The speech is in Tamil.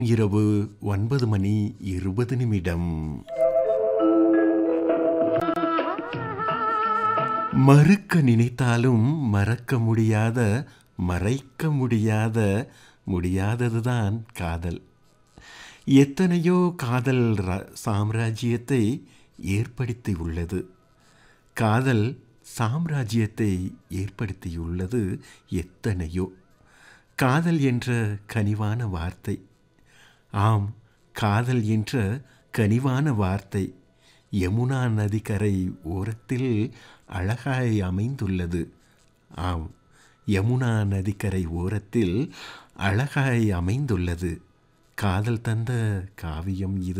இரவு ஒன்பது மணி இருபது நிமிடம் மறுக்க நினைத்தாலும் மறக்க முடியாத மறைக்க முடியாத முடியாததுதான் காதல் எத்தனையோ காதல் ர- சாம்ராஜ்யத்தை ஏற்படுத்தி உள்ளது காதல் சாம்ராஜ்யத்தை ஏற்படுத்தியுள்ளது எத்தனையோ காதல் என்ற கனிவான வார்த்தை ஆம் காதல் என்ற கனிவான வார்த்தை யமுனா நதிக்கரை ஓரத்தில் அழகாய் அமைந்துள்ளது ஆம் யமுனா நதிக்கரை ஓரத்தில் அழகாய் அமைந்துள்ளது காதல் தந்த காவியம் இது